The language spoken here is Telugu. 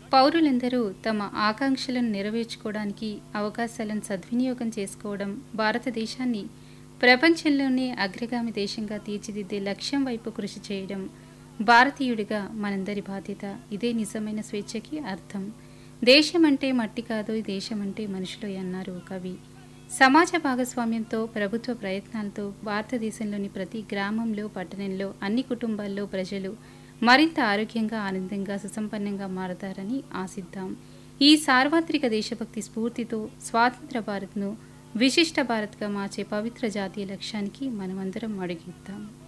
పౌరులందరూ తమ ఆకాంక్షలను నెరవేర్చుకోవడానికి అవకాశాలను సద్వినియోగం చేసుకోవడం భారతదేశాన్ని ప్రపంచంలోనే అగ్రగామి దేశంగా తీర్చిదిద్దే లక్ష్యం వైపు కృషి చేయడం భారతీయుడిగా మనందరి బాధ్యత ఇదే నిజమైన స్వేచ్ఛకి అర్థం దేశం అంటే మట్టి కాదు దేశం అంటే మనుషులు అన్నారు ఓ కవి సమాజ భాగస్వామ్యంతో ప్రభుత్వ ప్రయత్నాలతో భారతదేశంలోని ప్రతి గ్రామంలో పట్టణంలో అన్ని కుటుంబాల్లో ప్రజలు మరింత ఆరోగ్యంగా ఆనందంగా సుసంపన్నంగా మారతారని ఆశిద్దాం ఈ సార్వత్రిక దేశభక్తి స్ఫూర్తితో స్వాతంత్ర భారత్ను విశిష్ట భారత్గా మార్చే పవిత్ర జాతీయ లక్ష్యానికి మనమందరం అడుగిద్దాం